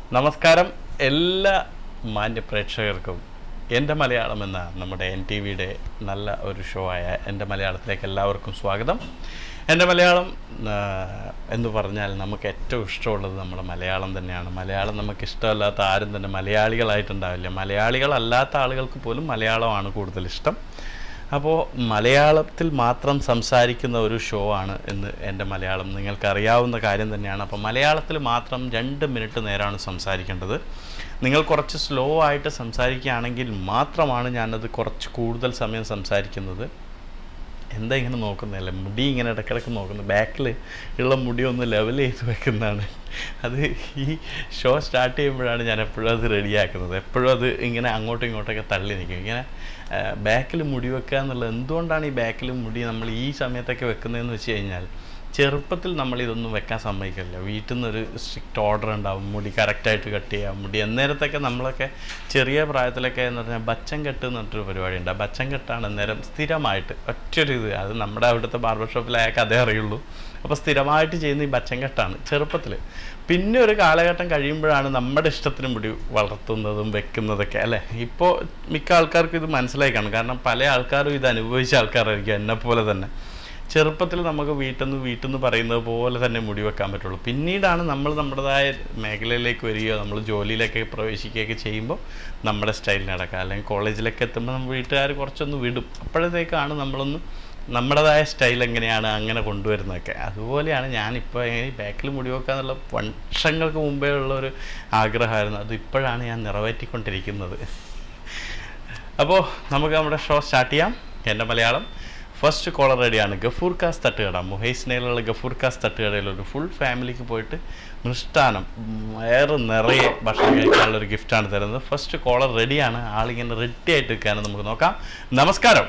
നമസ്കാരം എല്ലാ മാന്യ പ്രേക്ഷകർക്കും എൻ്റെ മലയാളം എന്ന നമ്മുടെ എൻ ടി വിയുടെ നല്ല ഒരു ഷോ ആയ എൻ്റെ മലയാളത്തിലേക്ക് എല്ലാവർക്കും സ്വാഗതം എൻ്റെ മലയാളം ആ, എന്ന് പറഞ്ഞാൽ നമുക്ക് ഏറ്റവും ഇഷ്ടമുള്ളത് നമ്മുടെ മലയാളം തന്നെയാണ് മലയാളം നമുക്ക് ഇഷ്ടമല്ലാത്ത ആരും തന്നെ മലയാളികളായിട്ടുണ്ടാവില്ല മലയാളികളല്ലാത്ത ആളുകൾക്ക് പോലും മലയാളമാണ് കൂടുതൽ ഇഷ്ടം അപ്പോൾ മലയാളത്തിൽ മാത്രം സംസാരിക്കുന്ന ഒരു ഷോ ആണ് ഇന്ന് എൻ്റെ മലയാളം നിങ്ങൾക്ക് അറിയാവുന്ന കാര്യം തന്നെയാണ് അപ്പോൾ മലയാളത്തിൽ മാത്രം രണ്ട് മിനിറ്റ് നേരമാണ് സംസാരിക്കേണ്ടത് നിങ്ങൾ കുറച്ച് സ്ലോ ആയിട്ട് സംസാരിക്കുകയാണെങ്കിൽ മാത്രമാണ് ഞാനത് കുറച്ച് കൂടുതൽ സമയം സംസാരിക്കുന്നത് എന്താ ഇങ്ങനെ നോക്കുന്നില്ല മുടി ഇങ്ങനെ ഇടയ്ക്കിടയ്ക്ക് നോക്കുന്നു ബാക്കിൽ ഉള്ള മുടി ഒന്ന് ലെവൽ ചെയ്ത് വെക്കുന്നതാണ് അത് ഈ ഷോ സ്റ്റാർട്ട് ചെയ്യുമ്പോഴാണ് ഞാൻ എപ്പോഴും അത് റെഡിയാക്കുന്നത് എപ്പോഴും അത് ഇങ്ങനെ അങ്ങോട്ടും ഇങ്ങോട്ടൊക്കെ തള്ളി നിൽക്കും ഇങ്ങനെ ബാക്കിൽ മുടി വെക്കുക എന്നുള്ളത് എന്തുകൊണ്ടാണ് ഈ ബാക്കിൽ മുടി നമ്മൾ ഈ സമയത്തൊക്കെ വെക്കുന്നതെന്ന് വെച്ച് കഴിഞ്ഞാൽ ചെറുപ്പത്തിൽ നമ്മൾ ഇതൊന്നും വെക്കാൻ സമ്മതിക്കില്ല വീട്ടിൽ നിന്നൊരു സ്ട്രിക്റ്റ് ഓർഡർ ഉണ്ടാവും മുടി കറക്റ്റായിട്ട് കട്ട് ചെയ്യാം മുടി അന്നേരത്തൊക്കെ നമ്മളൊക്കെ ചെറിയ പ്രായത്തിലൊക്കെ എന്ന് പറഞ്ഞാൽ ബച്ചൻ കെട്ട് എന്ന് പറഞ്ഞിട്ടൊരു പരിപാടി ഉണ്ട് ആ ബച്ചൻ കെട്ടാണ് അന്നേരം സ്ഥിരമായിട്ട് ഒറ്റൊരു ഇത് അത് നമ്മുടെ അവിടുത്തെ ബാർബർ ഷോപ്പിലായൊക്കെ അതേ അറിയുള്ളൂ അപ്പോൾ സ്ഥിരമായിട്ട് ചെയ്യുന്ന ഈ ബച്ചൻ കെട്ടാണ് ചെറുപ്പത്തിൽ പിന്നെ ഒരു കാലഘട്ടം കഴിയുമ്പോഴാണ് നമ്മുടെ ഇഷ്ടത്തിന് മുടി വളർത്തുന്നതും വെക്കുന്നതൊക്കെ അല്ലേ ഇപ്പോൾ മിക്ക ആൾക്കാർക്കും ഇത് മനസ്സിലായി കാണും കാരണം പല ആൾക്കാരും ഇത് അനുഭവിച്ച ആൾക്കാരായിരിക്കും എന്നെ പോലെ തന്നെ ചെറുപ്പത്തിൽ നമുക്ക് വീട്ടിൽ നിന്ന് വീട്ടിൽ നിന്ന് പറയുന്നത് പോലെ തന്നെ മുടി വെക്കാൻ പറ്റുള്ളൂ പിന്നീടാണ് നമ്മൾ നമ്മുടേതായ മേഖലയിലേക്ക് വരികയോ നമ്മൾ ജോലിയിലൊക്കെ പ്രവേശിക്കുകയൊക്കെ ചെയ്യുമ്പോൾ നമ്മുടെ സ്റ്റൈലിന് നടക്കുക അല്ലെങ്കിൽ കോളേജിലൊക്കെ എത്തുമ്പോൾ നമ്മൾ വീട്ടുകാർ കുറച്ചൊന്ന് വിടും അപ്പോഴത്തേക്കാണ് നമ്മളൊന്ന് നമ്മുടേതായ സ്റ്റൈൽ എങ്ങനെയാണ് അങ്ങനെ കൊണ്ടുവരുന്നതൊക്കെ അതുപോലെയാണ് ഞാനിപ്പോൾ ഈ ബാക്കിൽ മുടി വെക്കുക എന്നുള്ള വർഷങ്ങൾക്ക് മുമ്പേ ഉള്ള ഒരു ആഗ്രഹമായിരുന്നു അത് ഇപ്പോഴാണ് ഞാൻ നിറവേറ്റിക്കൊണ്ടിരിക്കുന്നത് അപ്പോൾ നമുക്ക് നമ്മുടെ ഷോ സ്റ്റാർട്ട് ചെയ്യാം എൻ്റെ മലയാളം ഫസ്റ്റ് കോളർ റെഡിയാണ് ഗഫൂർ കാസ് തട്ടുകട മുഹൈസ്നയിലുള്ള ഗഫൂർ കാസ് തട്ടുകടയിൽ ഒരു ഫുൾ ഫാമിലിക്ക് പോയിട്ട് മൃഷ്ടാനം വയറ് നിറയെ ഭക്ഷണം കഴിക്കാനുള്ള ഒരു ഗിഫ്റ്റാണ് തരുന്നത് ഫസ്റ്റ് കോളർ റെഡിയാണ് ആളിങ്ങനെ റെഡി ആയിട്ട് നിൽക്കാനും നമുക്ക് നോക്കാം നമസ്കാരം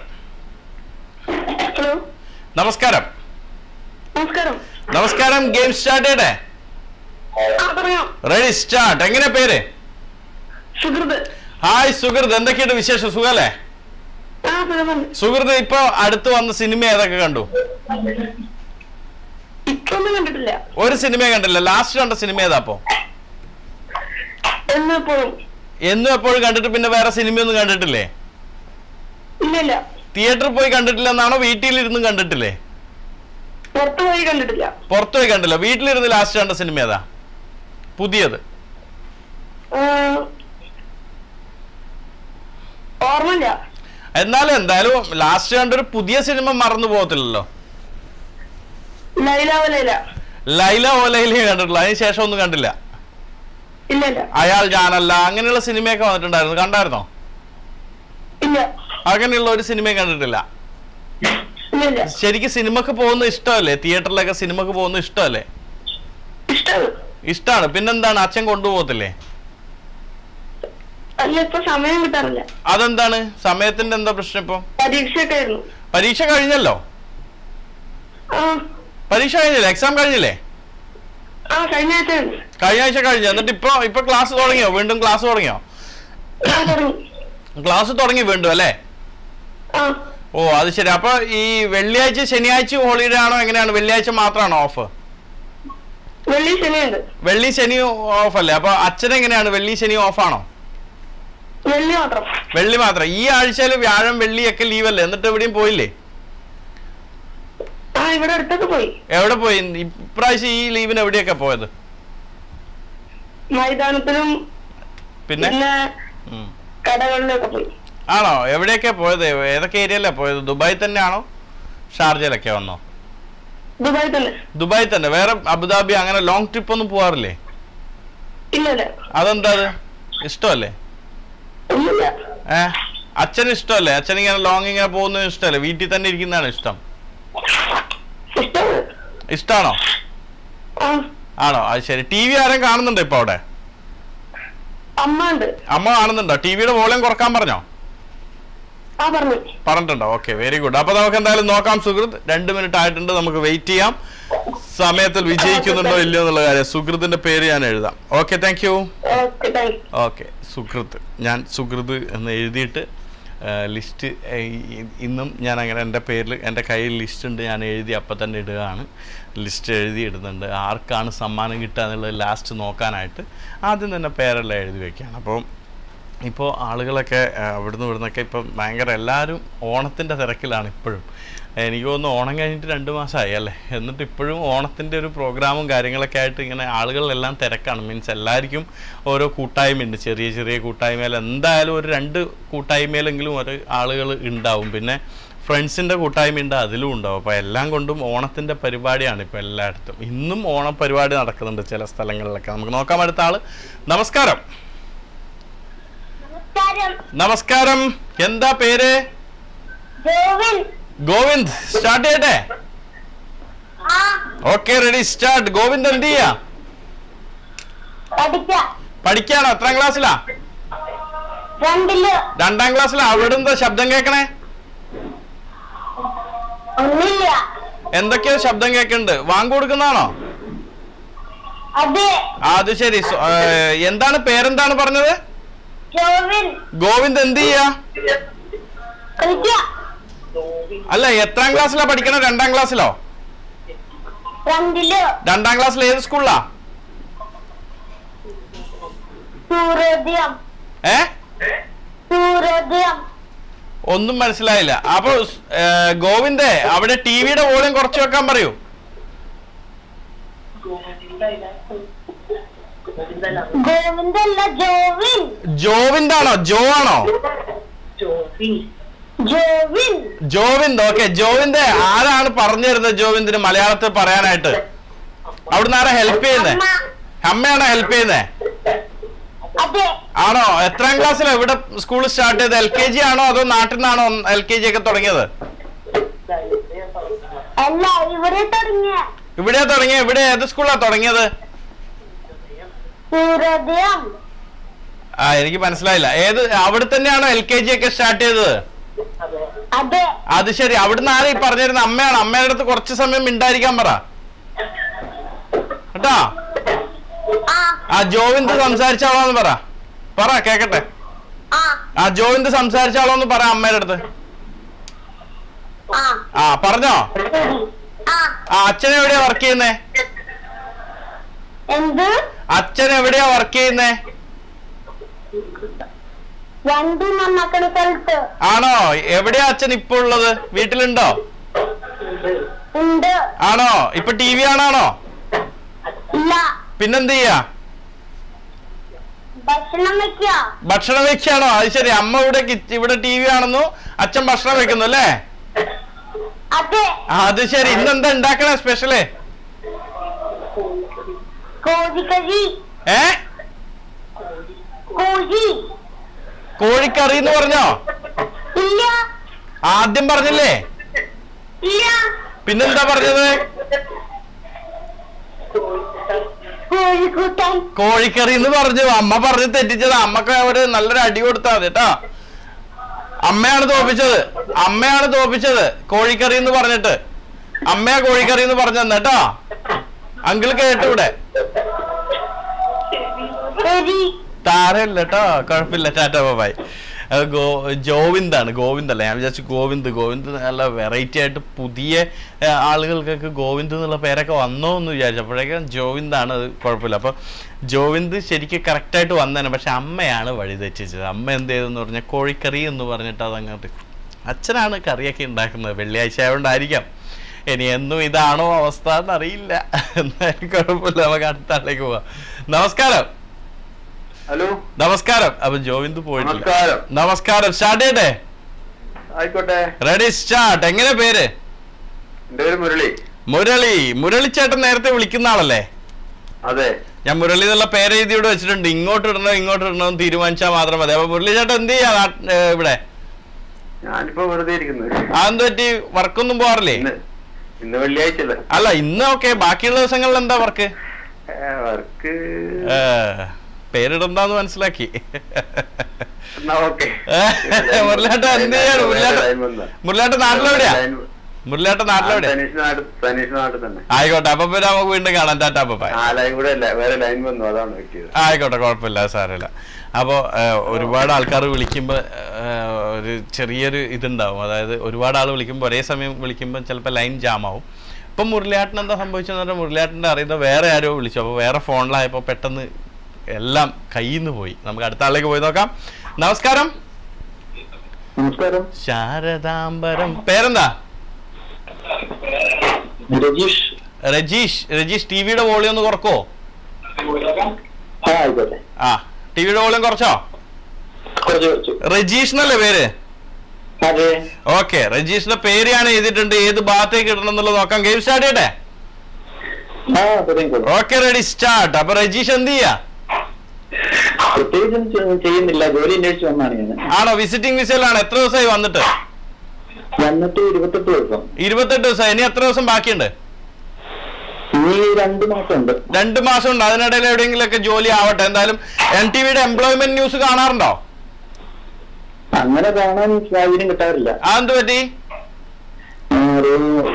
ഹലോ നമസ്കാരം നമസ്കാരം നമസ്കാരം ഗെയിം സ്റ്റാർട്ട് ചെയ്യട്ടെ ആ പറയാം റെഡി സ്റ്റാർട്ട് എങ്ങനെ പേര് സുഹൃത്ത് ഹായ് സുഹൃത്ത് എന്തൊക്കെയുണ്ട് വിശേഷം സുഖല്ലേ ആ സുഖം സുഹൃത്ത് ഇപ്പൊ അടുത്ത് വന്ന സിനിമ ഏതൊക്കെ കണ്ടു ഇപ്പൊന്നും കണ്ടിട്ടില്ല ഒരു സിനിമ കണ്ടില്ല ലാസ്റ്റ് കണ്ട സിനിമ ഏതാ അപ്പോ എന്നപ്പോഴും എന്നും എപ്പോഴും കണ്ടിട്ട് പിന്നെ വേറെ സിനിമയൊന്നും കണ്ടിട്ടില്ലേ ഇല്ല ഇല്ല തിയേറ്ററിൽ പോയി കണ്ടിട്ടില്ല എന്നാണോ വീട്ടിലിരുന്നും കണ്ടിട്ടില്ലേ പുറത്തു പോയി കണ്ടിട്ടില്ല പുറത്തു പോയി കണ്ടില്ല വീട്ടിലിരുന്ന് ലാസ്റ്റ് കണ്ട സിനിമ ഏതാ പുതിയത് ആ, ഓർമ്മയില്ല എന്നാലും എന്തായാലും ലാസ്റ്റ് കണ്ട ഒരു പുതിയ സിനിമ മറന്നു പോകത്തില്ലല്ലോ ലൈലാവ ലൈല ലൈല ഓലയിലേ കണ്ടിട്ടുള്ളൂ അതിന് ശേഷം ഒന്നും കണ്ടില്ല ഇല്ല ഇല്ല അയാൾ ഞാനല്ല അങ്ങനെയുള്ള സിനിമയൊക്കെ വന്നിട്ടുണ്ടായിരുന്നു കണ്ടായിരുന്നോ ഇല്ല അങ്ങനെയുള്ള ഒരു സിനിമയും കണ്ടിട്ടില്ല ഇല്ല ഇല്ല ശരിക്കും സിനിമക്ക് പോകുന്ന ഇഷ്ടമല്ലേ തിയേറ്ററിലൊക്കെ സിനിമക്ക് പോകുന്ന ഇഷ്ടമല്ലേ ഇഷ്ടമാണ് ഇഷ്ടമാണ് പിന്നെന്താണ് അച്ഛൻ കൊണ്ടുപോകത്തില്ലേ അല്ല ഇപ്പൊ സമയം കിട്ടാറില്ല അതെന്താണ് സമയത്തിന്റെ എന്താ പ്രശ്നം ഇപ്പൊ പരീക്ഷയൊക്കെ ആയിരുന്നു പരീക്ഷ കഴിഞ്ഞല്ലോ ആ പരീക്ഷ കഴിഞ്ഞില്ലേ എക്സാം കഴിഞ്ഞില്ലേ ആ കഴിഞ്ഞ ആഴ്ച ആയിരുന്നു. കഴിഞ്ഞ ആഴ്ച കഴിഞ്ഞു എന്നിട്ട് ഇപ്പൊ ഇപ്പൊ ക്ലാസ് തുടങ്ങിയോ വീണ്ടും ക്ലാസ് തുടങ്ങിയോ ആ തുടങ്ങി ക്ലാസ് തുടങ്ങി വീണ്ടും അല്ലേ ആ ഓ അത് ശരി അപ്പൊ ഈ വെള്ളിയാഴ്ച ശനിയാഴ്ച ഹോളിഡേ ആണോ എങ്ങനെയാണ് വെള്ളിയാഴ്ച മാത്രമാണോ ഓഫ് വെള്ളി ശനിയുണ്ട് വെള്ളി ശനി ഓഫ് അല്ലേ അപ്പൊ അച്ഛൻ എങ്ങനെയാണ് വെള്ളി ശനി ഓഫ് ആണോ വെള്ളി മാത്രം വെള്ളി മാത്രം ഈ ആഴ്ചയിൽ വ്യാഴം വെള്ളിയൊക്കെ ലീവല്ലേ എന്നിട്ട് എവിടെയും പോയില്ലേ ആ ഇവിടെ അടുത്തൊക്കെ പോയി എവിടെ പോയി ഇപ്രാവശ്യം ഈ ലീവിന് എവിടെയൊക്കെ പോയത് മൈതാനത്തിലും പിന്നെ പിന്നെ ഉം. കടകളിലൊക്കെ പോയി ആണോ എവിടെയൊക്കെ പോയത് ഏതൊക്കെ ഏരിയയിലാണ് പോയത് ദുബായ് തന്നെയാണോ ഷാർജയിലൊക്കെ വന്നോ ദുബായ് തന്നെ ദുബായ് തന്നെ വേറെ അബുദാബി അങ്ങനെ ലോങ് ട്രിപ്പ് ഒന്നും പോവാറില്ലേ ഇല്ല ഇല്ല അതെന്താ അത് ഇഷ്ടമല്ലേ ഒന്നുമില്ല ഏ അച്ഛന് ഇഷ്ടമല്ലേ അച്ഛൻ ഇങ്ങനെ ലോങ് ഇങ്ങനെ പോകുന്നത് ഇഷ്ടമല്ലേ വീട്ടിൽ തന്നെ ഇരിക്കുന്നതാണ് ഇഷ്ടം ഇഷ്ടമാണ് ഇഷ്ടമാണോ ആ ആണോ അത് ശരി ടി വി ആരും കാണുന്നുണ്ടോ ഇപ്പൊ അവിടെ അമ്മ ഉണ്ട് അമ്മ കാണുന്നുണ്ടോ ടി വിയുടെ വോളിയം കുറക്കാൻ പറഞ്ഞോ ആ പറഞ്ഞു പറഞ്ഞിട്ടുണ്ടോ ഓക്കെ വെരി ഗുഡ് അപ്പൊ നമുക്ക് എന്തായാലും നോക്കാം സുഹൃത്ത് രണ്ട് മിനിറ്റ് ആയിട്ടുണ്ട് നമുക്ക് വെയിറ്റ് ചെയ്യാം സമയത്തിൽ വിജയിക്കുന്നുണ്ടോ ഇല്ലയോ എന്നുള്ള കാര്യം സുഹൃത്തിന്റെ പേര് ഞാൻ എഴുതാം okay thank you okay thank okay സുഹൃത്ത് ഞാൻ സുഹൃത്ത് എന്ന് എഴുതിയിട്ട് ലിസ്റ്റ് ഇന്നും ഞാൻ അങ്ങനെ എൻ്റെ പേരിൽ എൻ്റെ കയ്യിൽ ലിസ്റ്റ് ഉണ്ട് ഞാൻ എഴുതി അപ്പം തന്നെ ഇടുകയാണ് ലിസ്റ്റ് എഴുതി ഇടുന്നുണ്ട് ആർക്കാണ് സമ്മാനം കിട്ടുക എന്നുള്ളത് ലാസ്റ്റ് നോക്കാനായിട്ട് ആദ്യം തന്നെ പേരെല്ലാം എഴുതി വെക്കുകയാണ് അപ്പോൾ ഇപ്പോൾ ആളുകളൊക്കെ ആ, അവിടുന്ന് ഇവിടുന്നൊക്കെ ഇപ്പം ഭയങ്കര എല്ലാവരും ഓണത്തിൻ്റെ തിരക്കിലാണ് ഇപ്പോഴും എനിക്ക് തോന്നുന്നു ഓണം കഴിഞ്ഞിട്ട് രണ്ട് മാസമായി അല്ലേ എന്നിട്ട് ഇപ്പോഴും ഓണത്തിൻ്റെ ഒരു പ്രോഗ്രാമും കാര്യങ്ങളൊക്കെ ആയിട്ട് ഇങ്ങനെ ആളുകളെല്ലാം തിരക്കാണ് മീൻസ് എല്ലാവർക്കും ഓരോ കൂട്ടായ്മയുണ്ട് ചെറിയ ചെറിയ കൂട്ടായ്മയിൽ എന്തായാലും ഒരു രണ്ട് കൂട്ടായ്മയിലെങ്കിലും ഒരു ആളുകൾ ഉണ്ടാവും പിന്നെ ഫ്രണ്ട്സിൻ്റെ കൂട്ടായ്മയുണ്ട് അതിലും ഉണ്ടാവും അപ്പോൾ എല്ലാം കൊണ്ടും ഓണത്തിൻ്റെ പരിപാടിയാണ് ഇപ്പോൾ എല്ലായിടത്തും ഇന്നും ഓണം പരിപാടി നടക്കുന്നുണ്ട് ചില സ്ഥലങ്ങളിലൊക്കെ നമുക്ക് നോക്കാം അടുത്ത ആൾ നമസ്കാരം നമസ്കാരം നമസ്കാരം എന്താ പേര് ജോവിൻ ഗോവിന്ദ് സ്റ്റാർട്ട് ചെയ്യട്ടെ ആ ഓക്കെ റെഡി സ്റ്റാർട്ട് ഗോവിന്ദ് എന്ത് ചെയ്യാ പഠിക്ക പഠിക്കാണോ എത്രാം ക്ലാസ്സിലാ രണ്ടില് രണ്ടാം ക്ലാസ്സിലാ അവിടെ എന്താ ശബ്ദം കേൾക്കണേ ഒന്നില്ല എന്തൊക്കെയോ ശബ്ദം കേൾക്കുന്നുണ്ട് വാങ്ങ് കൊടുക്കുന്നതാണോ അതെ ആ, അത് ശരി സോ- ഏ, എന്താണ് പേരെന്താണ് പറഞ്ഞത് ജോവിൻ ഗോവിന്ദ് എന്ത് ചെയ്യാ കളിക്ക അല്ല എത്രാം ക്ലാസ്സിലാ പഠിക്കണേ രണ്ടാം ക്ലാസ്സിലോ രണ്ടില് രണ്ടാം ക്ലാസ്സിൽ ഏത് സ്കൂളിലാ സൂര്യോദയം ഏ സൂര്യോദയം ഒന്നും മനസ്സിലായില്ല അപ്പൊ ഏ, ഗോവിന്ദേ അവിടെ ടിവിയുടെ വോളിയം കുറച്ച് വെക്കാൻ പറയൂ ഗോവിന്ദല്ല ജോവിൻ ജോവിന്ദ് ആണോ ജോ ആണോ ജോവിൻ ജോവിന്ദ് ഓക്കെ ജോവിന്ദ് ആരാണ് പറഞ്ഞു തരുന്നത് ജോവിന്ദിന് മലയാളത്തിൽ പറയാനായിട്ട് അവിടുന്ന് ആരാ ഹെൽപ്പ് ചെയ്യുന്നേ അമ്മ അമ്മയാണോ ഹെൽപ്പ് ചെയ്യുന്നേ അതെ ആണോ എത്രാം ക്ലാസ്സിലോ ഇവിടെ സ്കൂൾ സ്റ്റാർട്ട് ചെയ്ത് എൽ കെ ജി ആണോ അതോ നാട്ടിൽ നിന്നാണോ എൽ കെ ജി ഒക്കെ തുടങ്ങിയത് അല്ല ഇവിടെ തുടങ്ങിയ ഇവിടെ തുടങ്ങിയ ഇവിടെ ഏത് സ്കൂളാ തുടങ്ങിയത് സൂര്യോദയം ആ എനിക്ക് മനസ്സിലായില്ല ഏത് അവിടെ തന്നെയാണോ എൽ കെ ജി ഒക്കെ സ്റ്റാർട്ട് ചെയ്തത് അതെ അത് ശരി അവിടുന്ന് ആരാ ഈ പറഞ്ഞിരുന്ന അമ്മയാണ് അമ്മയുടെ അടുത്ത് കുറച്ച് സമയം മിണ്ടായിരിക്കാൻ പറ കേട്ടാ ആ ആ ജോവിന്ദ് സംസാരിച്ചാളോന്ന് പറ പറ കേക്കട്ടെ ആ ആ ജോവിന്ദ് സംസാരിച്ചാളോന്ന് പറ അമ്മയുടെ അടുത്ത് ആ ആ പറഞ്ഞോ ശരി ആ ആ അച്ഛൻ എവിടെയാ വർക്ക് ചെയ്യുന്നേ എന്ത് അച്ഛൻ എവിടെയാ വർക്ക് ചെയ്യുന്നേ വണ്ടി നന്നാക്കണ സ്ഥലത്ത് ആണോ എവിടെയാ അച്ഛൻ ഇപ്പൊ ഉള്ളത് വീട്ടിലുണ്ടോ ഉണ്ട് ആണോ ഇപ്പൊ ടി വി ആണാണോ ഇല്ല പിന്നെന്ത് ചെയ്യാ ഭക്ഷണം വെക്ക ഭക്ഷണം വെക്കാണോ അത് ശരി അമ്മ ഇവിടെ കിച്ച്- ഇവിടെ ടി വി ആണെന്നു അച്ഛൻ ഭക്ഷണം വെക്കുന്നു അല്ലേ അതെ ആ, അത് ശരി ഇന്നെന്താ ഉണ്ടാക്കണേ സ്പെഷ്യല് കോഴിക്കറി ഏ കോഴി കോഴിക്കറി എന്ന് പറഞ്ഞോ ഇല്ല ആദ്യം പറഞ്ഞില്ലേ ഇല്ല പിന്നെന്താ പറഞ്ഞത് കോഴിക്കൂട്ടൻ കോഴിക്കറി എന്ന് പറഞ്ഞു അമ്മ പറഞ്ഞ് തെറ്റിച്ചത് അമ്മക്ക് ഒരു നല്ലൊരു അടി കൊടുത്താൽ മതി കേട്ടോ അമ്മയാണ് തോപ്പിച്ചത് അമ്മയാണ് തോപ്പിച്ചത് കോഴിക്കറി എന്ന് പറഞ്ഞിട്ട് അമ്മയാ കോഴിക്കറി എന്ന് പറഞ്ഞു തന്നെ കേട്ടോ അങ്കിൾ കേട്ടൂടെ ശരി താരമില്ല കേട്ടോ കുഴപ്പമില്ല ടാറ്റ ബൈ ഗോ ജോവിന്ദാണ് ഗോവിന്ദ് അല്ല ഞാൻ വിചാരിച്ചു ഗോവിന്ദ് ഗോവിന്ദ് നല്ല വെറൈറ്റി ആയിട്ട് പുതിയ ആ, ആളുകൾക്കൊക്കെ ഗോവിന്ദ് എന്നുള്ള പേരൊക്കെ വന്നോ എന്ന് വിചാരിച്ചു അപ്പോഴേക്കും ജോവിന്ദാണ് അത് കുഴപ്പമില്ല അപ്പോൾ ജോവിന്ദ് ശരിക്കും കറക്റ്റായിട്ട് വന്നേനെ പക്ഷെ അമ്മയാണ് വഴി തെറ്റിച്ചത് അമ്മ എന്ത് ചെയ്തെന്ന് പറഞ്ഞാൽ കോഴിക്കറി എന്ന് പറഞ്ഞിട്ട് അതങ്ങോട്ട് അച്ഛനാണ് കറിയൊക്കെ ഉണ്ടാക്കുന്നത് വെള്ളിയാഴ്ച ആയതുകൊണ്ടായിരിക്കാം ഇനി എന്നും ഇതാണോ അവസ്ഥ എന്നറിയില്ല എന്നാലും കുഴപ്പമില്ല നമുക്ക് അടുത്ത ആളിലേക്ക് പോവാം നമസ്കാരം ഹലോ നമസ്കാരം അപ്പൊ ജോവിന്ദ് പോയിട്ടില്ല നമസ്കാരം നമസ്കാരം സ്റ്റാർട്ട് ചെയ്യട്ടെ ആയിക്കോട്ടെ റെഡി സ്റ്റാർട്ട് എങ്ങനെ പേര് എന്റെ പേര് മുരളി മുരളി മുരളി ചേട്ടൻ നേരത്തെ വിളിക്കുന്ന ആളല്ലേ അതെ ഞാൻ മുരളി എന്നുള്ള പേര് എഴുതി ഇവിടെ വെച്ചിട്ടുണ്ട് ഇങ്ങോട്ട് ഇടണോ ഇങ്ങോട്ട് ഇടണോ എന്ന് തീരുമാനിച്ചാൽ മാത്രം മതി അപ്പൊ മുരളി ചേട്ടൻ എന്ത് ചെയ്യാ നാട്ട്- ഏ, ഇവിടെ ഞാനിപ്പോ വെറുതെ ഇരിക്കുന്നു അതെന്ത് പറ്റി വർക്കൊന്നും പോകാറില്ലേ ഇന്ന് ഇന്ന് വെള്ളിയാഴ്ച അല്ലേ അല്ല ഇന്ന് ഓക്കെ ബാക്കിയുള്ള ദിവസങ്ങളിൽ എന്താ വർക്ക് വർക്ക് പേരിടണ്ടെന്ന് മനസ്സിലാക്കി എന്നാ ഓക്കെ മുരളിയേട്ടൻ എന്ത് ചെയ്യാണ് മുരളിയേട്ടൻ മുരളിയേട്ടൻ നാട്ടിലെവിടെയാ മുരളിയേട്ടൻ നാട്ടിലെവിടെയാ സനീഷ് നാട് സനീഷ് നാട്ടിൽ തന്നെ ആയിക്കോട്ടെ അപ്പൊ പിന്നെ നമുക്ക് വീണ്ടും കാണാം ടാറ്റാ ബൈ ആ ലൈൻ കൂടെ അല്ല വേറെ ലൈൻ വന്നു അതാണ് വെക്കിയത് ആയിക്കോട്ടെ കുഴപ്പമില്ല സാരമില്ല അപ്പോൾ ഒരുപാട് ആൾക്കാർ വിളിക്കുമ്പോൾ ഒരു ചെറിയൊരു ഇതുണ്ടാവും അതായത് ഒരുപാട് ആൾ വിളിക്കുമ്പോൾ ഒരേ സമയം വിളിക്കുമ്പോൾ ചിലപ്പോൾ ലൈൻ ജാം ആവും ഇപ്പം മുരളിയാട്ടൻ എന്താ സംഭവിച്ചതെന്ന് പറഞ്ഞാൽ മുരളിയാട്ടൻ്റെ അറിയുന്ന വേറെ ആരോ വിളിച്ചു അപ്പോൾ വേറെ ഫോണിലായപ്പോൾ പെട്ടെന്ന് എല്ലാം കയ്യിൽ നിന്ന് പോയി നമുക്ക് അടുത്ത ആളിലേക്ക് പോയി നോക്കാം നമസ്കാരം നമസ്കാരം ശാരദാംബരം പേരെന്താ രജീഷ് രജീഷ് രജീഷ് ടി വിയുടെ വോളിയം ഒന്ന് കുറക്കോ ആ ആയിക്കോട്ടെ ആ ടി വിയുടെ വോളിയം കുറച്ചോ കുറച്ച് കുറച്ചു രജീഷ് എന്നല്ലേ പേര് അതെ ഓക്കെ രജീഷിന്റെ പേര് ഞാൻ എഴുതിയിട്ടുണ്ട് ഏത് ഭാഗത്തേക്ക് ഇടണം എന്നുള്ളത് നോക്കാം ഗെയിം സ്റ്റാർട്ട് ചെയ്യട്ടെ ആ തുടങ്ങിക്കോളൂ ഓക്കെ റെഡി സ്റ്റാർട്ട് അപ്പൊ രജീഷ് എന്ത് ചെയ്യാ പ്രത്യേകിച്ചൊന്നും ചെ- ചെയ്യുന്നില്ല ജോലി അന്വേഷിച്ച് വന്നാണ് ഞാൻ ആണോ വിസിറ്റിംഗ് വിസയിലാണ് എത്ര ദിവസമായി വന്നിട്ട് വന്നിട്ട് ഇരുപത്തെട്ട് ദിവസം ഇരുപത്തെട്ട് ദിവസം ഇനി എത്ര ദിവസം ബാക്കിയുണ്ട് ഇനി രണ്ട് മാസം ഉണ്ട് രണ്ട് മാസം ഉണ്ട് അതിനിടയിൽ എവിടെയെങ്കിലൊക്കെ ജോലി ആവട്ടെ എന്തായാലും എൻ ടി വിയുടെ എംപ്ലോയ്മെന്റ് ന്യൂസ് കാണാറുണ്ടോ അങ്ങനെ കാണാൻ സാഹചര്യം കിട്ടാറില്ല അതെന്ത് പറ്റി ആ, ഒരു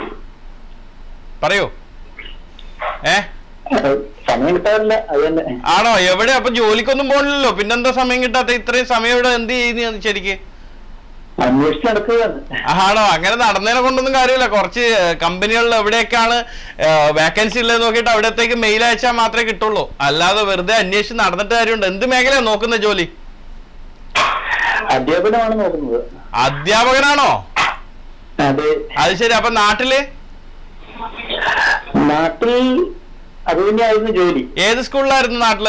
പറയൂ ഏ ആ, സമയം കിട്ടാറില്ല അത് തന്നെ ആണോ എവിടെ അപ്പൊ ജോലിക്കൊന്നും പോണില്ലല്ലോ പിന്നെന്താ സമയം കിട്ടാത്ത ഇത്രയും സമയം ഇവിടെ എന്ത് ചെയ്യുന്നു ശരിക്ക് അന്വേഷിച്ച് നടക്കുകയാണ് ആണോ അങ്ങനെ നടന്നതിനെ കൊണ്ടൊന്നും കാര്യമില്ല കുറച്ച് കമ്പനികളിൽ എവിടെയൊക്കെയാണ് വേക്കൻസി ഉള്ളത് നോക്കിയിട്ട് അവിടത്തേക്ക് മെയിൽ അയച്ചാൽ മാത്രമേ കിട്ടുള്ളൂ അല്ലാതെ വെറുതെ അന്വേഷിച്ച് നടന്നിട്ട് കാര്യമുണ്ട് എന്ത് മേഖലയാണ് നോക്കുന്ന ജോലി അധ്യാപനമാണ് നോക്കുന്നത് അധ്യാപകനാണോ അതെ അത് ശരി അപ്പൊ നാട്ടില് നാട്ടിൽ അത് തന്നെയായിരുന്നു ജോലി ഏത് സ്കൂളിലായിരുന്നു നാട്ടില്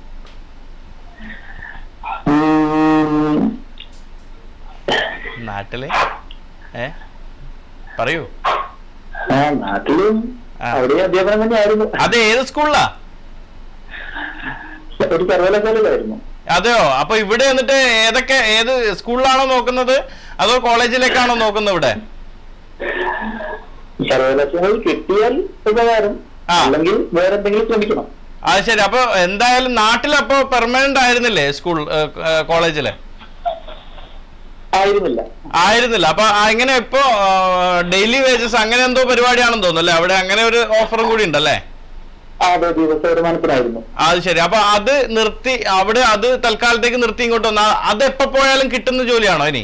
ഉം, നാട്ടില് ഏ പറയൂ ആ നാട്ടിലും ആ. അവിടെ അധ്യാപനം തന്നെയായിരുന്നു അത് ഏത് സ്കൂളിലാ ഒരു സർവകലാശാലയിലായിരുന്നു അതെയോ അപ്പൊ ഇവിടെ എന്നിട്ട് ഏതൊക്കെ ഏത് സ്കൂളിലാണോ നോക്കുന്നത് അതോ കോളേജിലേക്കാണോ നോക്കുന്നത് ഇവിടെ സർവകലാശാലയിൽ കിട്ടിയാൽ ഉപകാരം ആ. അല്ലെങ്കിൽ വേറെ എന്തെങ്കിലും ശ്രമിക്കണം അത് ശരി അപ്പൊ എന്തായാലും നാട്ടിലപ്പോ പെർമനന്റ് ആയിരുന്നില്ലേ സ്കൂൾ കോളേജില് ആയിരുന്നില്ല ആയിരുന്നില്ല അപ്പൊ അങ്ങനെ ഇപ്പോ ഡെയിലി വേജസ് അങ്ങനെ എന്തോ പരിപാടിയാണെന്ന് തോന്നുന്നു അല്ലേ അവിടെ അങ്ങനെ ഒരു ഓഫറും കൂടി ഉണ്ടല്ലേ ആ, അതെ ദിവസ വരുമാനത്തിനായിരുന്നു അത് ശരി അപ്പൊ അത് നിർത്തി അവിടെ അത് തൽക്കാലത്തേക്ക് നിർത്തി ഇങ്ങോട്ട് വന്ന അത് എപ്പോ പോയാലും കിട്ടുന്ന ജോലിയാണോ ഇനി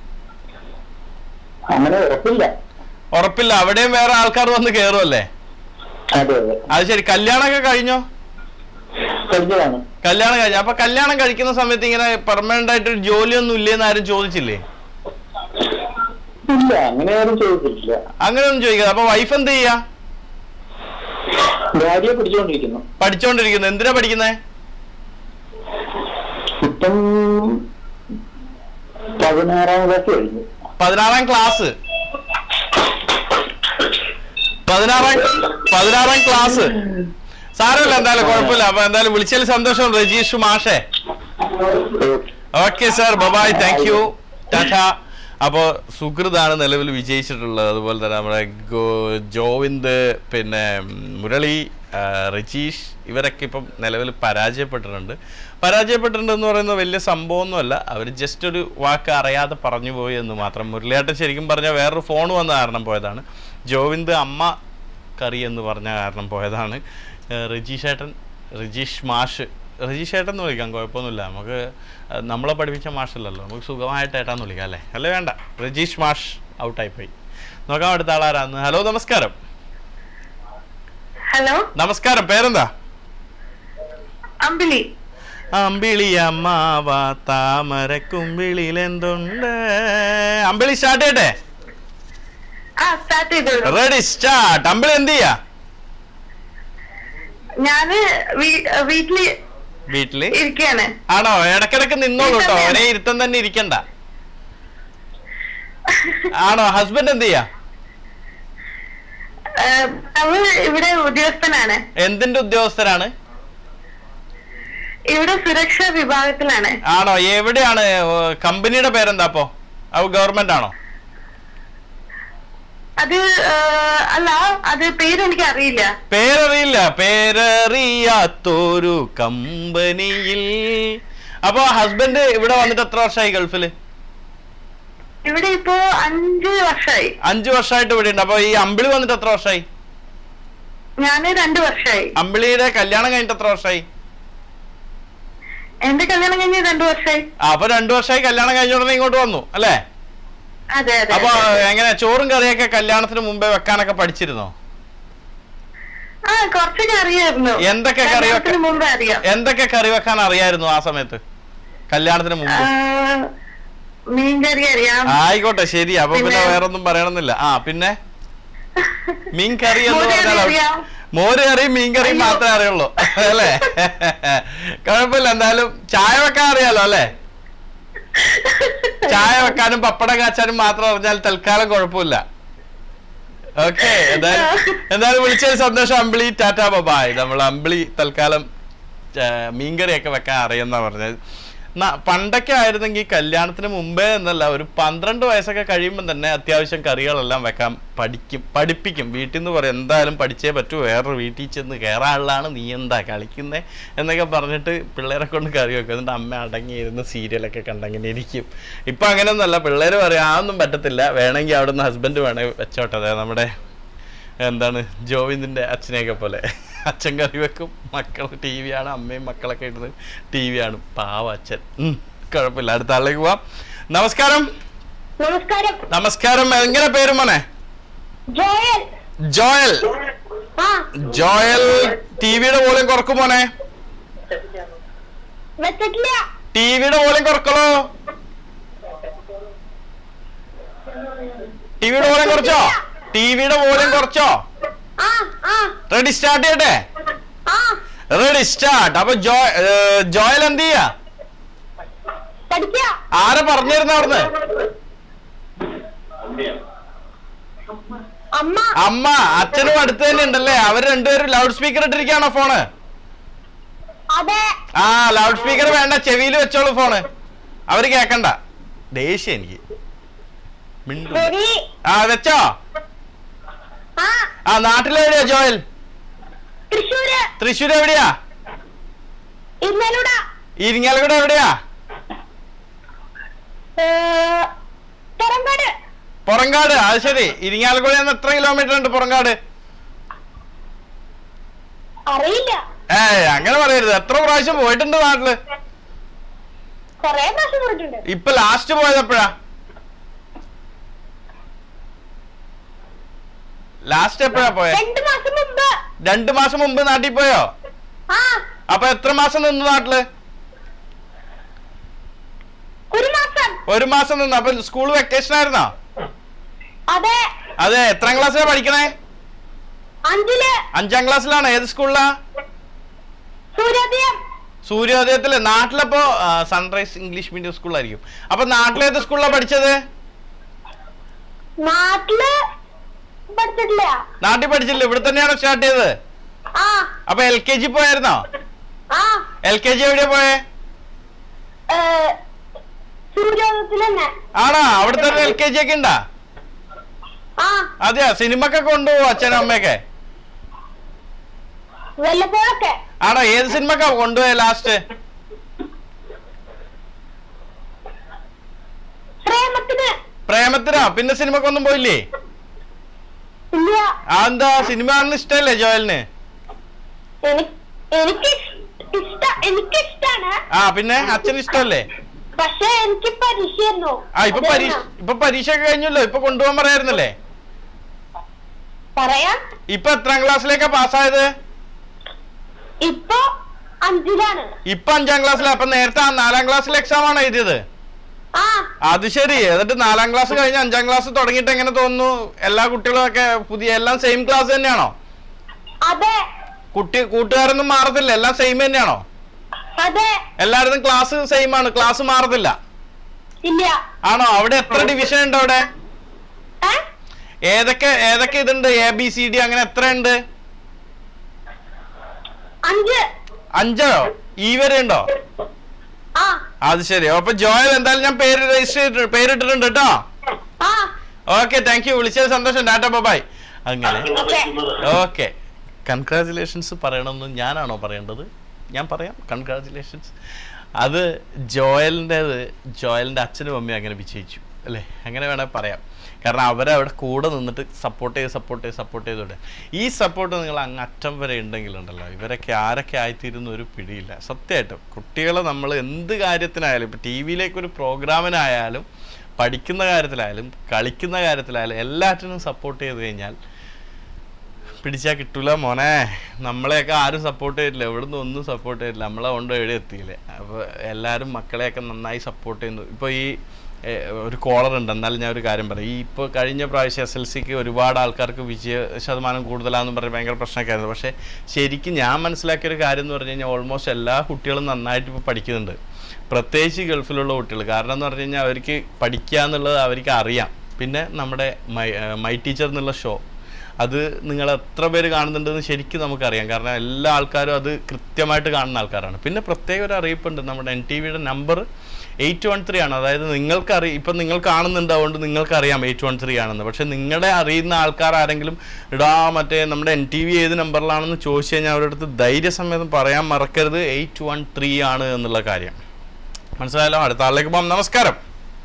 അങ്ങനെ ഉറപ്പില്ല ഉറപ്പില്ല അവിടെയും വേറെ ആൾക്കാർ വന്ന് കയറുമല്ലേ അതെ അതെ അത് ശരി കല്യാണമൊക്കെ കഴിഞ്ഞോ കഴിഞ്ഞതാണ് കല്യാണം കഴിഞ്ഞു അപ്പൊ കല്യാണം കഴിക്കുന്ന സമയത്ത് ഇങ്ങനെ പെർമനന്റ് ആയിട്ട് ഒരു ജോലിയൊന്നും ഇല്ലേന്ന് ആരും ചോദിച്ചില്ലേ ഇല്ല അങ്ങനെ ആരും ചോദിച്ചിട്ടില്ല അങ്ങനെയൊന്നും ചോദിക്കാതെ അപ്പൊ വൈഫ് എന്ത് ചെയ്യാ ഭാര്യയെ പിടിച്ചുകൊണ്ടിരിക്കുന്നു പഠിച്ചോണ്ടിരിക്കുന്നത് എന്തിനാ പഠിക്കുന്നേ ഇപ്പം പതിനാറാം ക്ലാസ് കഴിഞ്ഞു പതിനാറാം ക്ലാസ് പതിനാറാം പതിനാറാം ക്ലാസ് സാരമില്ല എന്തായാലും കുഴപ്പമില്ല അപ്പൊ എന്തായാലും വിളിച്ചതിൽ സന്തോഷം രജീഷ് മാഷേ okay sir bye thank you tata അപ്പോൾ സുഹൃതാണ് നിലവിൽ വിജയിച്ചിട്ടുള്ളത് അതുപോലെ തന്നെ നമ്മുടെ ഗോ- ജോവിന്ദ് പിന്നെ മുരളി ആ, രജീഷ് ഇവരൊക്കെ ഇപ്പം നിലവിൽ പരാജയപ്പെട്ടിട്ടുണ്ട് പരാജയപ്പെട്ടിട്ടുണ്ട് എന്ന് പറയുന്നത് വലിയ സംഭവമൊന്നുമല്ല അവർ ജസ്റ്റ് ഒരു വാക്ക് അറിയാതെ പറഞ്ഞു പോയി എന്ന് മാത്രം മുരളിയാട്ടൻ ശരിക്കും പറഞ്ഞാൽ വേറൊരു ഫോൺ വന്ന കാരണം പോയതാണ് ജോവിന്ദ് അമ്മ കറി എന്ന് പറഞ്ഞ കാരണം പോയതാണ് ഏഹ് രജീഷ് ഏട്ടൻ രജീഷ് മാഷ് രജീഷ് ഏട്ടൻ എന്ന് വിളിക്കാം കുഴപ്പമൊന്നുമില്ല നമുക്ക് ഏഹ് നമ്മളെ പഠിപ്പിച്ച മാഷല്ലല്ലോ നമുക്ക് സുഖമായിട്ട് ഏട്ടാന്ന് വിളിക്കാം അല്ലേ അല്ലേ വേണ്ട രജീഷ് മാഷ് ഔട്ടായി പോയി നോക്കാം അടുത്ത ആളാരാന്ന് ഹലോ നമസ്കാരം ഹലോ നമസ്കാരം പേരെന്താ അമ്പിളി അമ്പിളി അമ്മാവ താമരക്കുമ്പിളിയിൽ എന്തുണ്ട് അമ്പിളി സ്റ്റാർട്ട് ചെയ്യട്ടെ ആ സ്റ്റാർട്ട് ചെയ്തോളൂ റെഡി സ്റ്റാർട്ട് അമ്പിളി എന്ത് ചെയ്യാ ഞാന് വീ- വീട്ടില് വീട്ടില് ഇരിക്കാണ് ആണോ ഇടക്കിടക്ക് നിന്നോളൂ കേട്ടോ ഒരേ ഇരുത്തം തന്നെ ഇരിക്കണ്ട ആണോ ഹസ്ബൻഡ് എന്ത് ചെയ്യാ ഏഹ്, അവള് ഇവിടെ ഉദ്യോഗസ്ഥനാണ് എന്തിന്റെ ഉദ്യോഗസ്ഥരാണ് ഇവിടെ സുരക്ഷാ വിഭാഗത്തിലാണ് ആണോ എവിടെയാണ് ഏ, കമ്പനിയുടെ പേരെന്താ അപ്പോ അത് ഗവൺമെന്റ് ആണോ അത് ഏഹ്, അല്ല അത് പേര് എനിക്ക് അറിയില്ല പേരറിയില്ല പേരറിയാത്തൊരു കമ്പനിയിൽ അപ്പൊ ഹസ്ബൻഡ് ഇവിടെ വന്നിട്ട് എത്ര വർഷമായി ഗൾഫില് ഇവിടെ ഇപ്പോ അഞ്ച് വർഷമായി അഞ്ചു വർഷമായിട്ട് ഇവിടെ ഉണ്ട് അപ്പൊ ഈ അമ്പിളി വന്നിട്ട് എത്ര വർഷമായി ഞാന് രണ്ടു വർഷമായി അമ്പിളിയുടെ കല്യാണം കഴിഞ്ഞിട്ട് എത്ര വർഷമായി എന്റെ കല്യാണം കഴിഞ്ഞ് രണ്ടു വർഷമായി ആ, അപ്പൊ രണ്ടു വർഷമായി കല്യാണം കഴിഞ്ഞ ഉടനെ ഇങ്ങോട്ട് വന്നു അല്ലേ അതെ അതെ അപ്പൊ അതെ. എങ്ങനെ ചോറും കറിയൊക്കെ കല്യാണത്തിന് മുമ്പേ വെക്കാനൊക്കെ പഠിച്ചിരുന്നോ ആ കുറച്ചൊക്കെ അറിയായിരുന്നു എന്തൊക്കെ കറി വെക്ക- കല്യാണത്തിന് മുമ്പ് അറിയാം എന്തൊക്കെ കറി വെക്കാൻ അറിയായിരുന്നു ആ സമയത്ത് കല്യാണത്തിന് ആ, മുമ്പ് മീൻകറി അറിയാം ആയിക്കോട്ടെ ശരി അപ്പൊ പിന്നെ പിന്നെ- വേറൊന്നും പറയണമെന്നില്ല ആ പിന്നെ മീൻ കറി എന്ന് മോര് കറി പറഞ്ഞാൽ അറിയാം. മോര് കറിയും മീൻ കറിയും അയ്യോ. മാത്രമേ അറിയുള്ളൂ അല്ലേ കുഴപ്പമില്ല എന്തായാലും ചായ വെക്കാൻ അറിയാലോ അല്ലേ ചായ വെക്കാനും പപ്പടം കാച്ചാനും മാത്രം അറിഞ്ഞാൽ തൽക്കാലം കുഴപ്പമില്ല ഓക്കെ എന്തായാലും എന്തായാലും വിളിച്ചതിൽ സന്തോഷം അമ്പിളി ടാറ്റ ബബായ് നമ്മൾ അമ്പിളി തൽക്കാലം ആ, മീൻകറിയൊക്കെ വെക്കാൻ അറിയുന്ന പറഞ്ഞത് ന- പണ്ടൊക്കെ ആയിരുന്നെങ്കിൽ കല്യാണത്തിന് മുമ്പേ എന്നല്ല ഒരു പന്ത്രണ്ട് വയസ്സൊക്കെ കഴിയുമ്പോൾ തന്നെ അത്യാവശ്യം കറികളെല്ലാം വെക്കാൻ പഠിക്കും പഠിപ്പിക്കും വീട്ടിൽ നിന്ന് പറയും എന്തായാലും പഠിച്ചേ പറ്റൂ വേറൊരു വീട്ടിൽ ചെന്ന് കയറാനുള്ളതാണ് നീ എന്താ കളിക്കുന്നേ എന്നൊക്കെ പറഞ്ഞിട്ട് പിള്ളേരെ കൊണ്ട് കറി വെക്കും എന്നിട്ട് അമ്മ അടങ്ങിയിരുന്ന് സീരിയലൊക്കെ കണ്ടങ്ങനെ ഇരിക്കും ഇപ്പം അങ്ങനെയൊന്നുമല്ല പിള്ളേർ പറയും അതൊന്നും പറ്റത്തില്ല വേണമെങ്കിൽ അവിടെ നിന്ന് ഹസ്ബൻഡ് വേണേ വെച്ചോട്ടെ അതെ നമ്മുടെ എന്താണ് ജോവിന്ദിന്റെ അച്ഛനെയൊക്കെ പോലെ അച്ഛൻ കറി വെക്കും മക്കൾ ടി വി ആണ് അമ്മയും മക്കളൊക്കെ ഇരുന്ന് ടി വി ആണ് പാവ അച്ഛൻ ഉം, കുഴപ്പമില്ല അടുത്ത ആളിലേക്ക് പോവാം നമസ്കാരം നമസ്കാരം നമസ്കാരം എങ്ങനെ പേര് മോനെ ജോയൽ ജോയൽ ആ ജോയൽ ടി വിയുടെ പോലും കുറക്കും മോനെ വെച്ചിട്ടില്ല ടി വിയുടെ പോലും കുറക്കണോ ടി വിയുടെ പോലും കുറച്ചോ ടി വിയുടെ പോലും കുറച്ചോ ആ ആ റെഡി സ്റ്റാർട്ട് ചെയ്യട്ടെ ആ റെഡി സ്റ്റാർട്ട് അപ്പൊ ജോ ഏ, ജോയൽ എന്ത് ചെയ്യാ പഠിക്കുക ആരെ പറഞ്ഞിരുന്നു അവിടുന്ന് അമ്മ അമ്മ അച്ഛനും അടുത്ത് തന്നെ ഉണ്ടല്ലേ അവർ രണ്ടുപേരും ലൗഡ് സ്പീക്കർ ഇട്ടിരിക്കാണോ ഫോണ് അതെ ആ ലൗഡ് സ്പീക്കർ വേണ്ട ചെവിയിൽ വെച്ചോളൂ ഫോണ് അവര് കേക്കണ്ട ദേഷ്യം എനിക്ക് മിണ്ടു ശരി ആ വെച്ചോ ആ ആ നാട്ടിലെവിടെയാ ജോയൽ തൃശ്ശൂര് തൃശ്ശൂർ എവിടെയാ ഇന്നലൂട ഇരിങ്ങാലക്കുട എവിടെയാ തെരങ്കാട് പുറങ്കാട് അത് ശരി ഇരിങ്ങാലക്കുട എത്ര കിലോമീറ്റർ ഉണ്ട് പുറങ്കാട് അറിയില്ല ഏ അങ്ങനെ പറയരുത് എത്ര പ്രാവശ്യം പോയിട്ടുണ്ട് നാട്ടില് കൊറേ പ്രാവശ്യം പോയിട്ടുണ്ട് ഇപ്പൊ ലാസ്റ്റ് പോയത് എപ്പോഴാ ലാസ്റ്റ് എപ്പോഴാ പോയെ രണ്ടു മാസം മുമ്പ് രണ്ടു മാസം മുമ്പ് നാട്ടിൽ പോയോ ആ അപ്പൊ എത്ര മാസം നിന്നു നാട്ടില് ഒരു മാസം ഒരു മാസം നിന്നു അപ്പൊ സ്കൂൾ വെക്കേഷൻ ആയിരുന്നോ അതെ അതെ എത്രാം ക്ലാസ്സിലാ പഠിക്കണേ അഞ്ചില് അഞ്ചാം ക്ലാസ്സിലാണ് ഏത് സ്കൂളിലാ സൂര്യോദയം സൂര്യോദയത്തില് നാട്ടിലപ്പോ സൺറൈസ് ഇംഗ്ലീഷ് മീഡിയം സ്കൂളായിരിക്കും അപ്പൊ നാട്ടിലേത് സ്കൂളിലാ പഠിച്ചത് നാട്ടില് പഠിച്ചിട്ടില്ല നാട്ടിൽ പഠിച്ചില്ല ഇവിടെ തന്നെയാണോ സ്റ്റാർട്ട് ചെയ്തത് ആ അപ്പൊ എൽ കെ ജി പോയായിരുന്നോ ആ എൽ കെ ജി എവിടെയാ പോയേ ഏ, സൂര്യോദയത്തിൽ തന്നെ ആണോ അവിടെ തന്നെ എൽ കെ ജി ഒക്കെ ഉണ്ടാ ആ അതെയാ സിനിമക്ക് കൊണ്ടുപോകും അച്ഛനും അമ്മയൊക്കെ വല്ലപ്പോഴൊക്കെ ആണോ ഏത് സിനിമക്കാ കൊണ്ടുപോയ ലാസ്റ്റ് പ്രേമത്തിന് പ്രേമത്തിനാ പിന്നെ സിനിമക്കൊന്നും പോയില്ലേ ഇല്ല അതെന്താ സിനിമ കാണുന്ന ഇഷ്ടല്ലേ ജോയലിന് എനിക്ക് എനിക്ക് ഇഷ്ട എനിക്ക് ഇഷ്ടാണ് ആ പിന്നെ അച്ഛന് ഇഷ്ടമല്ലേ പക്ഷെ എനിക്ക് പരീക്ഷയായിരുന്നു ആ ഇപ്പൊ പരീക്ഷ ഇപ്പൊ പരീക്ഷ ഒക്കെ കഴിഞ്ഞല്ലോ ഇപ്പൊ കൊണ്ടുപോകാൻ പറയായിരുന്നല്ലേ പറയാം ഇപ്പൊ എത്രാം ക്ലാസ്സിലേക്കാ പാസ്സായത് ഇപ്പൊ അഞ്ചിലാണ് ഇപ്പൊ അഞ്ചാം ക്ലാസ്സിലാ അപ്പൊ നേരത്തെ ആ നാലാം ക്ലാസ്സിലെ എക്സാം ആണ് എഴുതിയത് ആ അത് ശരി എന്നിട്ട് നാലാം ക്ലാസ് കഴിഞ്ഞ് അഞ്ചാം ക്ലാസ് തുടങ്ങിയിട്ട് എങ്ങനെ തോന്നുന്നു എല്ലാ കുട്ടികളും ഒക്കെ പുതിയ എല്ലാം സെയിം ക്ലാസ് തന്നെയാണോ അതെ കുട്ടി കൂട്ടുകാരൊന്നും മാറത്തില്ല എല്ലാം സെയിം തന്നെയാണോ അതെ എല്ലായിടത്തും ക്ലാസ് സെയിം ആണ് ക്ലാസ് മാറത്തില്ല ഇല്ല ആണോ അവിടെ എത്ര ഡിവിഷൻ ഉണ്ട് അവിടെ ഏ? ഏതൊക്കെ ഏതൊക്കെ ഇതുണ്ട് എ ബി സി ഡി അങ്ങനെ എത്ര ഉണ്ട് അഞ്ച് അഞ്ചോ ഈ വരെ ഉണ്ടോ ആ അത് ശരി അപ്പൊ ജോയൽ എന്തായാലും ഞാൻ പേര് രജിസ്റ്റർ ചെയ്തിട്ട് പേരിട്ടിട്ടുണ്ട് കേട്ടോ ആ ഓക്കെ താങ്ക് യു വിളിച്ചത് സന്തോഷം ടാറ്റ ബൈ അങ്ങനെ ഓക്കെ ഓക്കെ കൺഗ്രാചുലേഷൻസ് പറയണമെന്ന് ഞാനാണോ പറയേണ്ടത് ഞാൻ പറയാം കൺഗ്രാചുലേഷൻസ് അത് ജോയലിൻ്റെത് ജോയലിൻ്റെ അച്ഛനും അമ്മയും അങ്ങനെ വിജയിച്ചു അല്ലേ അങ്ങനെ വേണമെങ്കിൽ പറയാം കാരണം അവരവിടെ കൂടെ നിന്നിട്ട് സപ്പോർട്ട് ചെയ്ത് സപ്പോർട്ട് ചെയ്ത് സപ്പോർട്ട് ചെയ്തോട്ടെ ഈ സപ്പോർട്ട് നിങ്ങൾ അങ്ങ് അറ്റം വരെ ഉണ്ടെങ്കിലുണ്ടല്ലോ ഇവരൊക്കെ ആരൊക്കെ ആയിത്തീരുന്ന ഒരു പിടിയില്ല സത്യമായിട്ടും കുട്ടികളെ നമ്മൾ എന്ത് കാര്യത്തിനായാലും ഇപ്പോൾ ടി വിയിലേക്കൊരു പ്രോഗ്രാമിനായാലും പഠിക്കുന്ന കാര്യത്തിലായാലും കളിക്കുന്ന കാര്യത്തിലായാലും എല്ലാറ്റിനും സപ്പോർട്ട് ചെയ്ത് കഴിഞ്ഞാൽ പിടിച്ചാൽ കിട്ടൂല മോനെ നമ്മളെയൊക്കെ ആരും സപ്പോർട്ട് ചെയ്തില്ല ഇവിടുന്ന് ഒന്നും സപ്പോർട്ട് ചെയ്തില്ല നമ്മളെ കൊണ്ട് എവിടെ എത്തിയില്ലേ അപ്പോൾ എല്ലാവരും മക്കളെയൊക്കെ നന്നായി സപ്പോർട്ട് ചെയ്യുന്നു ഇപ്പോൾ ഈ ഏ, ഒരു കോളർ ഉണ്ട് എന്നാലും ഞാൻ ഒരു കാര്യം പറയാം ഈ ഇപ്പോൾ കഴിഞ്ഞ പ്രാവശ്യം എസ് എൽ സിക്ക് ഒരുപാട് ആൾക്കാർക്ക് വിജയ ശതമാനം കൂടുതലാണെന്ന് പറഞ്ഞ് ഭയങ്കര പ്രശ്നമൊക്കെ ആയിരുന്നു പക്ഷേ ശരിക്കും ഞാൻ മനസ്സിലാക്കിയ ഒരു കാര്യം എന്ന് പറഞ്ഞു കഴിഞ്ഞാൽ ഓൾമോസ്റ്റ് എല്ലാ കുട്ടികളും നന്നായിട്ട് ഇപ്പോൾ പഠിക്കുന്നുണ്ട് പ്രത്യേകിച്ച് ഗൾഫിലുള്ള കുട്ടികൾ കാരണം എന്ന് പറഞ്ഞു കഴിഞ്ഞാൽ അവർക്ക് പഠിക്കുക എന്നുള്ളത് അവർക്ക് അറിയാം പിന്നെ നമ്മുടെ മൈ മൈ ടീച്ചർ എന്നുള്ള ഷോ അത് നിങ്ങൾ എത്ര പേര് കാണുന്നുണ്ടെന്ന് ശരിക്കും നമുക്കറിയാം കാരണം എല്ലാ ആൾക്കാരും അത് കൃത്യമായിട്ട് കാണുന്ന ആൾക്കാരാണ് പിന്നെ പ്രത്യേക ഒരു അറിയിപ്പുണ്ട് നമ്മുടെ എൻ ടി വിയുടെ നമ്പർ എയ്റ്റ് വൺ ത്രീ ആണ് അതായത് നിങ്ങൾക്ക് അറി ഇപ്പം നിങ്ങൾ കാണുന്നുണ്ട് അതുകൊണ്ട് നിങ്ങൾക്കറിയാം എയ്റ്റ് വൺ ത്രീ ആണെന്ന് പക്ഷേ നിങ്ങളുടെ അറിയുന്ന ആൾക്കാർ ആരെങ്കിലും ഇടാ മറ്റേ നമ്മുടെ എൻ ടി വി ഏത് നമ്പറിലാണെന്ന് ചോദിച്ചു കഴിഞ്ഞാൽ അവരുടെ അടുത്ത് ധൈര്യസമേതം പറയാൻ മറക്കരുത് എയ്റ്റ് വൺ ത്രീ ആണ് എന്നുള്ള കാര്യം മനസ്സിലായല്ലോ അടുത്ത ആളിലേക്ക് പോകാം നമസ്കാരം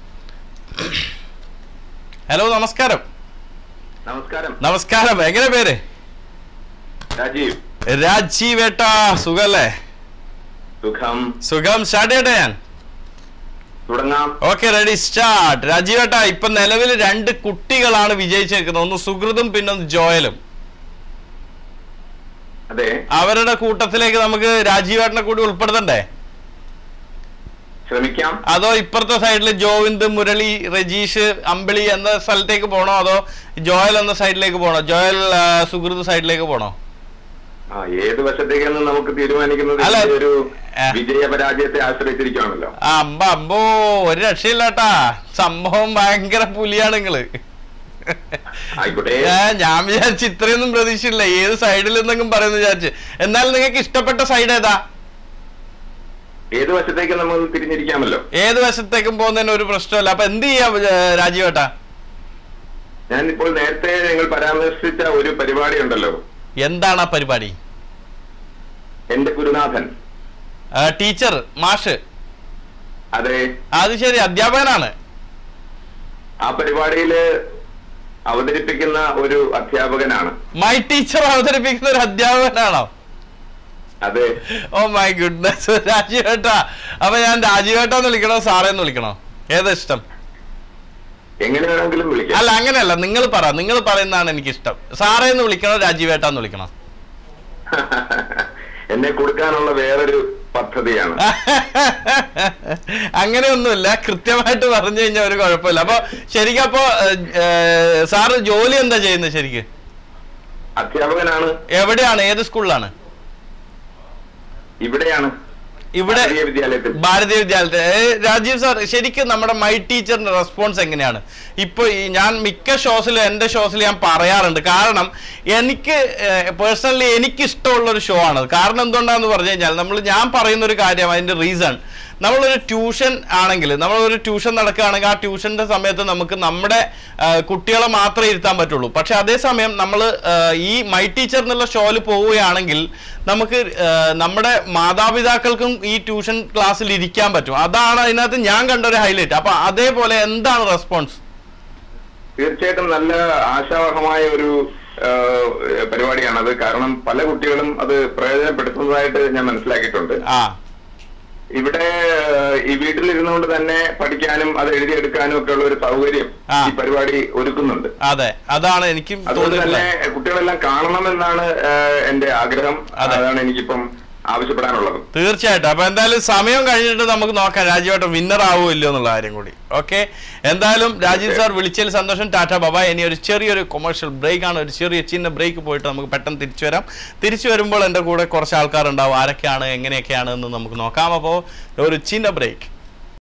ഹലോ നമസ്കാരം നമസ്കാരം നമസ്കാരം എങ്ങനെ പേര് രാജീവ് രാജീവ് ഏട്ടാ സുഖല്ലേ സുഖം സുഖം സ്റ്റാർട്ട് ചെയ്യട്ടെ ഞാൻ തുടങ്ങാം ഓക്കെ റെഡി സ്റ്റാർട്ട് രാജീവ് ഏട്ടാ ഇപ്പൊ നിലവിൽ രണ്ട് കുട്ടികളാണ് വിജയിച്ചിരിക്കുന്നത് ഒന്ന് സുഹൃതും പിന്നെ ഒന്ന് ജോയലും അതെ അവരുടെ കൂട്ടത്തിലേക്ക് നമുക്ക് രാജീവേട്ടനെ കൂടി ഉൾപ്പെടുത്തണ്ടേ ശ്രമിക്കാം അതോ ഇപ്പുറത്തെ സൈഡിൽ ജോവിന്ദ് മുരളി രജീഷ് അമ്പിളി എന്ന സ്ഥലത്തേക്ക് പോണോ അതോ ജോയൽ എന്ന സൈഡിലേക്ക് പോണോ ജോയൽ ആ, സുഹൃത് സൈഡിലേക്ക് പോണോ ആ ഏത് വശത്തേക്കെന്ന് നമുക്ക് തീരുമാനിക്കുന്നത് അല്ല, ഇതിന്റെ ഒരു ഏ. വിജയ പരാജയത്തെ ആശ്രയിച്ചിരിക്കുകയാണല്ലോ ആ, അമ്പ അമ്പോ ഒരു രക്ഷയില്ലാട്ടാ സംഭവം ഭയങ്കര പുലിയാണ് നിങ്ങള് ആയിക്കോട്ടെ ഏ, ഞാൻ വിചാരിച്ചു ഇത്രയൊന്നും പ്രതീക്ഷയില്ല ഏത് സൈഡിൽ നിന്നെങ്കിലും പറയുന്നു വിചാരിച്ചു എന്നാൽ നിങ്ങൾക്ക് ഇഷ്ടപ്പെട്ട സൈഡ് ഏതാ ഏത് വശത്തേക്ക് നമ്മൾ തിരിഞ്ഞിരിക്കാമല്ലോ ഏത് വശത്തേക്കും പോകുന്നതിന് ഒരു പ്രശ്നമല്ല അപ്പൊ എന്ത് ചെയ്യാം ഏ, രാജീവേട്ടാ ഞാൻ ഇപ്പോൾ നേരത്തെ നിങ്ങൾ പരാമർശിച്ച ഒരു പരിപാടി ഉണ്ടല്ലോ എന്താണ് ആ പരിപാടി എന്റെ ഗുരുനാഥൻ ആ, ടീച്ചർ മാഷ് അതെ അത് ശരി അധ്യാപകനാണ് ആ പരിപാടിയില് അവതരിപ്പിക്കുന്ന ഒരു അധ്യാപകനാണ് മൈ ടീച്ചർ അവതരിപ്പിക്കുന്ന ഒരു അധ്യാപകനാണോ അതെ ഓ മൈ ഗുഡ്നസ് രാജീവേട്ടാ അപ്പൊ ഞാൻ രാജീവേട്ടാന്ന് വിളിക്കണോ സാറേ എന്ന് വിളിക്കണോ ഏതാ ഇഷ്ടം എങ്ങനെ വേണമെങ്കിലും വിളിക്കാം അല്ല അങ്ങനെയല്ല നിങ്ങൾ പറ നിങ്ങൾ പറയുന്നതാണ് എനിക്ക് ഇഷ്ടം സാറേ എന്ന് വിളിക്കണോ രാജീവേട്ടാന്ന് വിളിക്കണോ എന്നെ കൊടുക്കാനുള്ള വേറൊരു പദ്ധതിയാണ് അങ്ങനെയൊന്നുമില്ല കൃത്യമായിട്ട് പറഞ്ഞു കഴിഞ്ഞാൽ ഒരു കുഴപ്പമില്ല അപ്പൊ ശരിക്കും അപ്പൊ ഏഹ്, സാറ് ജോലി എന്താ ചെയ്യുന്നത് ശരിക്ക് അധ്യാപകനാണ് എവിടെയാണ് ഏത് സ്കൂളിലാണ് ഇവിടെയാണ് ഇവിടെ ഭാരതീയ വിദ്യാലയത്തിൽ ഭാരതീയ വിദ്യാലയത്തിൽ ഏ, രാജീവ് സാർ ശരിക്കും നമ്മുടെ മൈ ടീച്ചറിന്റെ റെസ്പോൺസ് എങ്ങനെയാണ് ഇപ്പൊ ഈ ഞാൻ മിക്ക ഷോസിലും എൻ്റെ ഷോസിൽ ഞാൻ പറയാറുണ്ട് കാരണം എനിക്ക് പേഴ്സണലി എനിക്ക് ഇഷ്ടമുള്ള ഒരു ഷോ ആണ് കാരണം എന്തുകൊണ്ടാന്ന് പറഞ്ഞു കഴിഞ്ഞാൽ നമ്മൾ ഞാൻ പറയുന്ന ഒരു കാര്യം അതിന്റെ റീസൺ നമ്മളൊരു ട്യൂഷൻ ആണെങ്കിൽ നമ്മളൊരു ട്യൂഷൻ നടക്കുകയാണെങ്കിൽ ആ ട്യൂഷന്റെ സമയത്ത് നമുക്ക് നമ്മുടെ ആ, കുട്ടികളെ മാത്രമേ ഇരുത്താൻ പറ്റുള്ളൂ പക്ഷെ അതേസമയം നമ്മൾ ഈ മൈ ടീച്ചർ എന്നുള്ള ഷോയിൽ പോവുകയാണെങ്കിൽ നമുക്ക് ആ, നമ്മുടെ മാതാപിതാക്കൾക്കും ഈ ട്യൂഷൻ ക്ലാസ്സിൽ ഇരിക്കാൻ പറ്റും അതാണ് അതിനകത്ത് ഞാൻ കണ്ട ഒരു ഹൈലൈറ്റ് അപ്പൊ അതേപോലെ എന്താണ് റെസ്പോൺസ് തീർച്ചയായിട്ടും നല്ല ആശാവഹമായ ഒരു ആ, പരിപാടിയാണത് കാരണം പല കുട്ടികളും അത് പ്രയോജനപ്പെടുത്തുന്നതായിട്ട് ഞാൻ മനസ്സിലാക്കിയിട്ടുണ്ട് ആ ഇവിടെ ആ, ഈ വീട്ടിലിരുന്നുകൊണ്ട് തന്നെ പഠിക്കാനും അത് എഴുതിയെടുക്കാനും ഒക്കെ ഉള്ള ഒരു സൗകര്യം ആ. ഈ പരിപാടി ഒരുക്കുന്നുണ്ട് അതെ അതാണ് എനിക്കും അതുകൊണ്ട് തന്നെ തോന്നിയിട്ടുള്ളത് കുട്ടികളെല്ലാം കാണണമെന്നാണ് ആ, എന്റെ ആഗ്രഹം അതെ. അതാണ് എനിക്കിപ്പം ആവശ്യപ്പെടാനുള്ളത് തീർച്ചയായിട്ടും അപ്പൊ എന്തായാലും സമയം കഴിഞ്ഞിട്ട് നമുക്ക് നോക്കാം രാജീവേട്ടൻ വിന്നർ ആവോ ഇല്ലയോ എന്നുള്ള കാര്യം കൂടി ഓക്കെ എന്തായാലും രാജീവ് സാർ വിളിച്ചതിൽ സന്തോഷം ടാറ്റ ബബ ഇനി ഒരു ചെറിയൊരു കൊമേഴ്ഷ്യൽ ബ്രേക്ക് ആണ് ഒരു ചെറിയ ചിന്ന ബ്രേക്ക് പോയിട്ട് നമുക്ക് പെട്ടെന്ന് തിരിച്ചു വരാം തിരിച്ചു വരുമ്പോൾ എൻ്റെ കൂടെ കുറച്ച് ആൾക്കാരുണ്ടാവും ആരൊക്കെയാണ് എങ്ങനെയൊക്കെയാണ് എന്ന് നമുക്ക് നോക്കാം അപ്പോൾ ഒരു ചിന്ന ബ്രേക്ക്